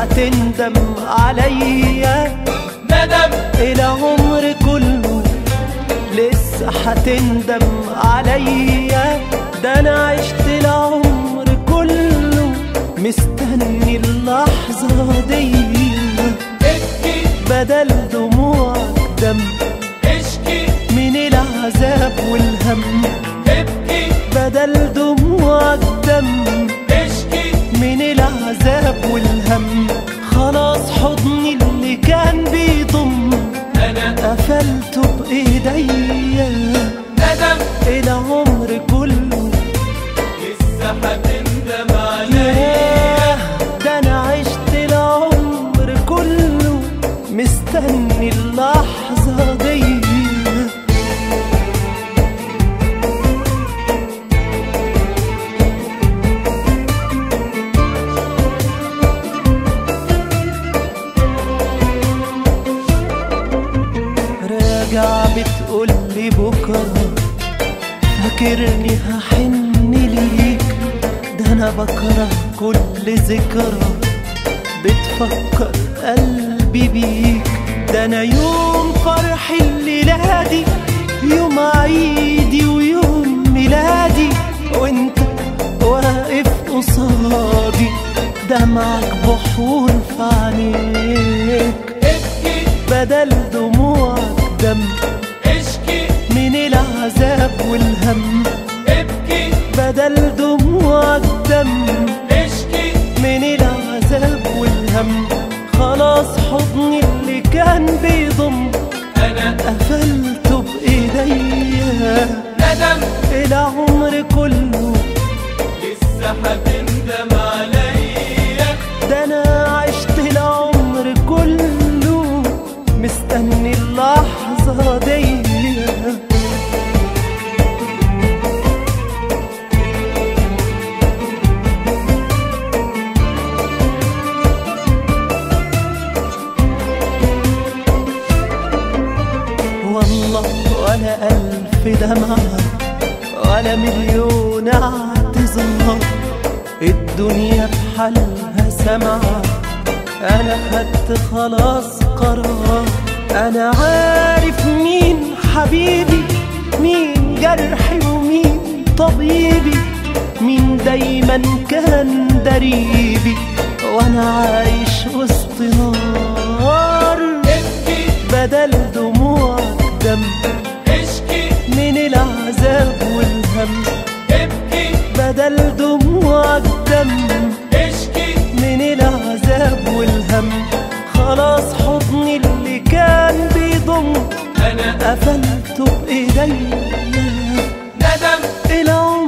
هتندم عليا ندم العمر كله لسه هتندم عليا ده انا عشت العمر كله مستني اللحظة دي ابكي بدل دموعك دم اشكي من العذاب والهم ابكي بدل دموعك دم اشكي من العذاب والهم خلاص حضني اللي كان بيضم انا قفلته بإيديا ندم العمر كله لسه هتندم عليا ياه ده أنا عشت العمر كله مستني اللحظة دي راجع بتقولي بكرة فاكرني هحن ليك ده انا بكره كل ذكرى بتفكر قلبي بيك ده انا يوم فرح الليلة دي يوم عيدي ويوم ميلادي وانت واقف قصادي دمعك بحور في عينيك ابكي بدل دموعك دم اشكي من العذاب والهم ابكي بدل دموعك دم اشكي من العذاب والهم خلاص حضني اللي كان بيضم انا قفلته بإيديا ندم العمر كله لسه هتندم عليا ده أنا عشت العمر كله مستني اللحظة دي والله ولا ألف دمعة ولا مليون اعتذار الدنيا بحالها سمعة أنا خدت خلاص قرار أنا عارف مين حبيبي مين جرحي ومين طبيبي مين دايما كان دريبي وأنا عايش وسط نار ابكي بدل دموعك دم اشكي من العذاب والهم ابكي بدل دموعك دم اشكي من العذاب والهم خلاص حضني اللي كان بيضم انا قفلته بإيديا ندم العمر